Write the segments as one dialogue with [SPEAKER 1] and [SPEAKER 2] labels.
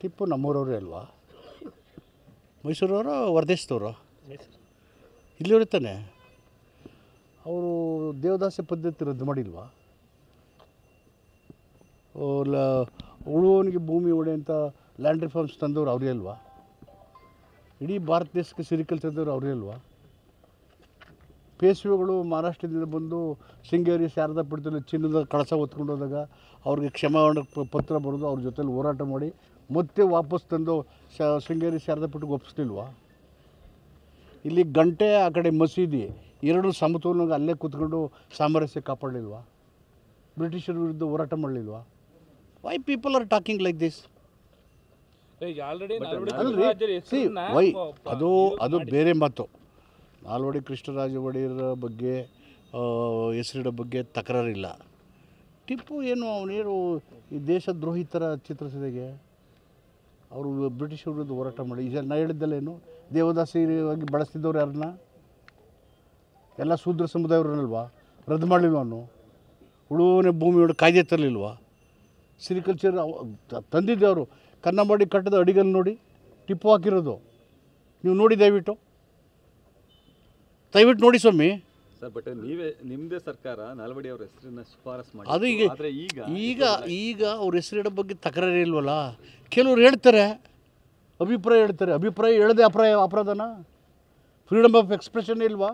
[SPEAKER 1] ಟಿಪ್ಪು ನಮ್ಮೂರವರೇ ಅಲ್ವಾ ಮೈಸೂರವರು ವರ್ಧೇಶ್ದವರು ಇಲ್ಲಿ ತಾನೆ ಅವರು ದೇವದಾಸಿ ಪದ್ಧತಿ ರದ್ದು ಮಾಡಿಲ್ವಾ ಓ, ಲ ಉಳುವವನಿಗೆ ಭೂಮಿ ಒಡೆ ಅಂತ ಲ್ಯಾಂಡ್ ರಿಫಾರ್ಮ್ಸ್ ತಂದವರು ಅವರೇ ಅಲ್ವಾ ಇಡೀ ಭಾರತ ದೇಶಕ್ಕೆ ಸಿರಿಕಲ್ ತಂದವರು ಅವರೇ ಅಲ್ವಾ ಪೇಶ್ವೆಗಳು ಮಹಾರಾಷ್ಟ್ರದಿಂದ ಬಂದು ಶೃಂಗೇರಿ ಶಾರದಾ ಪೀಠದಲ್ಲಿ ಚಿನ್ನದ ಕಳಸ ಹೊತ್ಕೊಂಡು ಹೋದಾಗ ಅವ್ರಿಗೆ ಕ್ಷಮಾವಣೆ ಪ- ಪತ್ರ ಬರೆದು ಅವ್ರ ಜೊತೆಲಿ ಹೋರಾಟ ಮಾಡಿ ಮತ್ತೆ ವಾಪಸ್ ತಂದು ಶ ಶೃಂಗೇರಿ ಶಾರದಾ ಪೀಠಕ್ಕೆ ಒಪ್ಪಿಸ್ಲಿಲ್ವಾ ಇಲ್ಲಿ ಗಂಟೆ ಆ ಕಡೆ ಮಸೀದಿ ಎರಡು ಸಮತೋಲನ ಅಲ್ಲೇ ಕೂತ್ಕೊಂಡು ಸಾಮರಸ್ಯ ಕಾಪಾಡಲಿಲ್ವಾ ಬ್ರಿಟಿಷರ ವಿರುದ್ಧ ಹೋರಾಟ ಮಾಡಲಿಲ್ವಾ why people are talking like this
[SPEAKER 2] ಈಗ ಆಲ್ರೆಡಿ ನಾಲ್ವಡಿ
[SPEAKER 1] ಅಲ್ರಿ
[SPEAKER 2] ಕೃಷ್ಣರಾಜರ
[SPEAKER 1] ಸಿ
[SPEAKER 2] ಹೆಸರನ್ನ
[SPEAKER 1] ವೈ
[SPEAKER 2] ಪ- ಪ-
[SPEAKER 1] ಅದು
[SPEAKER 2] use
[SPEAKER 1] ಅದು
[SPEAKER 2] ಮಾಡಿ.
[SPEAKER 1] ಬೇರೆ ಮಾತು ನಾಲ್ವಡಿ ಕೃಷ್ಣರಾಜ ಒಡೆಯರ ಬಗ್ಗೆ ಆ, ಹೆಸರಿಡೋ ಬಗ್ಗೆ ತಕರಾರಿಲ್ಲ ಟಿಪ್ಪು ಏನು ಅವನೇನು ಈ ದೇಶದ್ರೋಹಿ ಥರ ಚಿತ್ರಿಸಿದಾಗೆ ಅವರು ಬ್ರಿಟಿಷ್ ವಿರುದ್ಧ ಹೋರಾಟ ಮಾಡಿ ಈಗ ನಾ ಹೇಳಿದ್ದಲ್ಲೇನು ದೇವದಾಸಿಯಾಗಿ ಬಳಸ್ತಿದ್ದವ್ರು ಯಾರನ್ನ ಎಲ್ಲ ಶೂದ್ರ ಸಮುದಾಯವ್ರನ್ನಲ್ವಾ ರದ್ದು ಮಾಡಲಿಲ್ವ ಅವನು ಉಳುವನೆ ಭೂಮಿ ಒಳಗೆ ಕಾಯ್ದೆ ತರಲಿಲ್ವಾ ಸಿರಿಕಲ್ಚರ್ ತಂದಿದ್ದೆ ಅವರು ಕನ್ನಂಬಾಡಿ ಕಟ್ಟದ ಅಡಿಗಲ್ ನೋಡಿ ಟಿಪ್ಪು ಹಾಕಿರೋದು ನೀವು ನೋಡಿ ದಯವಿಟ್ಟು ದಯವಿಟ್ಟು ನೋಡಿ ಸ್ವಾಮಿ
[SPEAKER 3] ಸರ್ ಬಟ್ ನೀವೇ ನಿಮ್ಮದೇ ಸರ್ಕಾರ ನಾಲ್ವಡಿ ಅವ್ರ ಹೆಸರನ್ನ ಶಿಫಾರಸ್ ಮಾಡಿ
[SPEAKER 1] ಅದು ಈಗ
[SPEAKER 3] ಆದರೆ ಈಗ
[SPEAKER 1] ಈಗ ಈಗ ಅವ್ರ ಹೆಸರಿಡೋ ಬಗ್ಗೆ ತಕರಾರು ಇಲ್ವಲ್ಲ ಕೆಲವ್ರು ಹೇಳ್ತಾರೆ ಅಭಿಪ್ರಾಯ ಹೇಳ್ತಾರೆ ಅಭಿಪ್ರಾಯ ಹೇಳದೆ ಅಪ್ರಾಯ ಅಪರಾಧನ ಫ್ರೀಡಮ್ ಆಫ್ ಎಕ್ಸ್ಪ್ರೆಷನ್ ಇಲ್ವಾ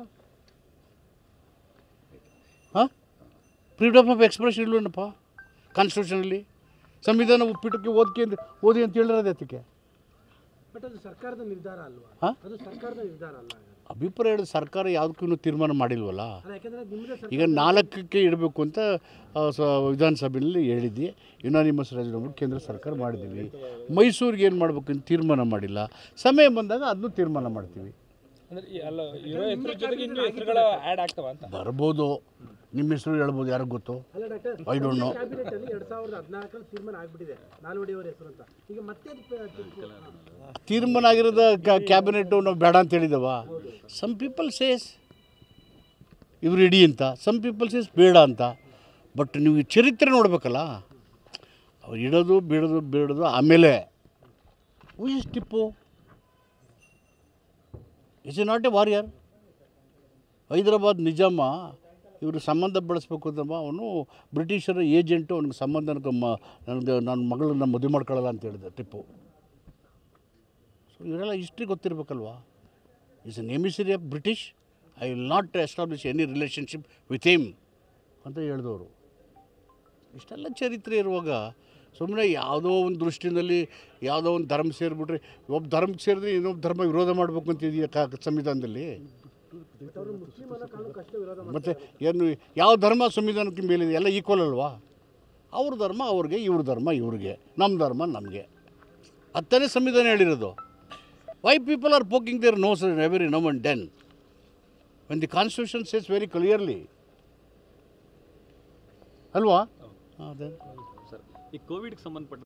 [SPEAKER 1] ಹಾಂ ಫ್ರೀಡಮ್ ಆಫ್ ಎಕ್ಸ್ಪ್ರೆಷನ್ ಇಲ್ವೇನಪ್ಪ ಕಾನ್ಸ್ಟಿಟ್ಯೂಷನಲ್ಲಿ ಸಂವಿಧಾನ ಒಪ್ಪಿಟ್ಟಕ್ಕೆ ಓದ್ಕೆ ಅಂತ ಓದಿ ಅಂತ ಹೇಳಿರೋದು ಅದಕ್ಕೆ
[SPEAKER 4] ಬಟ್ ಅದು ಸರ್ಕಾರದ ನಿರ್ಧಾರ ಅಲ್ವಾ
[SPEAKER 1] ಹಾ?
[SPEAKER 4] ಅದು ಸರ್ಕಾರದ ನಿರ್ಧಾರ ಅಲ್ಲ
[SPEAKER 1] ಅಭಿಪ್ರಾಯ ಹೇಳಿದ ಸರ್ಕಾರ ಯಾವುದಕ್ಕೂ ಇನ್ನೂ ತೀರ್ಮಾನ ಮಾಡಿಲ್ವಲ್ಲ
[SPEAKER 4] ಅಲ್ಲ ಯಾಕಂದ್ರೆ ನಿಮ್ಮದೇ ಸರ್ಕಾರ
[SPEAKER 1] ಈಗ ನಾಲ್ಕಕ್ಕೆ ಇಡಬೇಕು ಅಂತ ಆ, ಸ ವಿಧಾನಸಭೆಯಲ್ಲಿ ಹೇಳಿದ್ವಿ ಯುನಾನಿಮಸ್ ರಾಜೀನಾಮೆ ಕೇಂದ್ರ ಸರ್ಕಾರ ಮಾಡಿದ್ದೀವಿ ಮೈಸೂರಿಗೆ ಏನು ಮಾಡಬೇಕು ಅಂತ ತೀರ್ಮಾನ ಮಾಡಿಲ್ಲ ಸಮಯ ಬಂದಾಗ ಅದನ್ನು ತೀರ್ಮಾನ ಮಾಡ್ತೀವಿ
[SPEAKER 2] ಅಂದ್ರೆ ಈ ಅಲ್ಲ ಇರೋ ಹೆಸರು ಜೊತೆಗೆ ಇನ್ನೂ ಹೆಸರುಗಳು ಆ್ಯಡ್ ಆಗ್ತಾವ ಅಂತ
[SPEAKER 1] ಬರ್ಬೋದು ನಿಮ್ಮ ಹೆಸರು ಹೇಳ್ಬೋದು ಯಾರಿಗೆ ಗೊತ್ತು
[SPEAKER 4] ಅಲ್ಲ doctor
[SPEAKER 1] I don't know
[SPEAKER 4] cabinet ಅಲ್ಲಿ ಎರಡ್ ಸಾವಿರದ ಹದಿನಾಲ್ಕರಲ್ಲಿ ತೀರ್ಮಾನ ಆಗ್ಬಿಟ್ಟಿದೆ ನಾಲ್ವಡಿ ಅವರ ಹೆಸರು ಅಂತ ಈಗ ಮತ್ತೆ ಅದು ಪ- ತೀರ್ಪು-
[SPEAKER 1] ತೀರ್ಮಾನ ಆಗಿರೋದ ಕ್ಯಾಬಿನೆಟ್ಟು ನಾವು ಬೇಡ ಅಂತ ಹೇಳಿದವ ಸಮ್ ಪೀಪಲ್ ಸೇಸ್ ಇವ್ರು ಇಡಿ ಅಂತ ಸಮ್ ಪೀಪಲ್ ಸೇಸ್ ಬೇಡ ಅಂತ ಬಟ್ ನೀವು ಈ ಚರಿತ್ರೆ ನೋಡಬೇಕಲ್ಲ ಅವ್ರು ಇಡೋದು ಬಿಡೋದು ಬಿಡೋದು ಆಮೇಲೆ who is Tipu is a not a warrior Hyderabad ನಿಜಾಮ ಇವರು ಸಂಬಂಧ ಬೆಳೆಸ್ಬೇಕು ಅಂತಮ್ಮ ಅವನು ಬ್ರಿಟಿಷರ ಏಜೆಂಟು ಅವ್ನಿಗೆ ಸಂಬಂಧ ನನಗೆ ಮ ನನಗೆ ನನ್ನ ಮಗಳನ್ನ ಮದುವೆ ಮಾಡ್ಕೊಳ್ಳಲ್ಲ ಅಂತ ಹೇಳಿದೆ ಟಿಪ್ಪು ಸೊ ಇವರೆಲ್ಲ ಹಿಸ್ಟ್ರಿ ಗೊತ್ತಿರಬೇಕಲ್ವಾ is an emissary of British I will not establish any relationship with him ಅಂತ ಹೇಳಿದವರು ಇಷ್ಟೆಲ್ಲ ಚರಿತ್ರೆ ಇರುವಾಗ ಸುಮ್ಮನೆ ಯಾವುದೋ ಒಂದು ದೃಷ್ಟಿನಲ್ಲಿ ಯಾವುದೋ ಒಂದು ಧರ್ಮ ಸೇರಿಬಿಟ್ರೆ ಒಬ್ಬ ಧರ್ಮಕ್ಕೆ ಸೇರಿದ್ರೆ ಇನ್ನೊಬ್ಬ ಧರ್ಮ ವಿರೋಧ ಮಾಡಬೇಕು ಅಂತ ಇದೆಯಾ ಕಾ ಸಂವಿಧಾನದಲ್ಲಿ
[SPEAKER 4] ಅವರು ಮುಸ್ಲಿಂ ಅನ್ನೋ ಕಾರಣಕ್ಕೂ ಅಷ್ಟೇ ವಿರೋಧ
[SPEAKER 1] ಮತ್ತು ಏನು ಯಾವ ಧರ್ಮ ಸಂವಿಧಾನಕ್ಕೆ ಮೇಲಿದೆ ಎಲ್ಲ ಈಕ್ವಲ್ ಅಲ್ವಾ ಅವ್ರ ಧರ್ಮ ಅವ್ರಿಗೆ ಇವ್ರ ಧರ್ಮ ಇವ್ರಿಗೆ ನಮ್ಮ ಧರ್ಮ ನಮಗೆ ಹತ್ತನೇ ಸಂವಿಧಾನ ಹೇಳಿರೋದು why people are poking their nose every now and then when the constitution says very clearly ಅಲ್ವಾ ಅದೇ
[SPEAKER 3] ಸರ್ ಈ ಕೋವಿಡ್ಗೆ ಸಂಬಂಧಪಟ್ಟ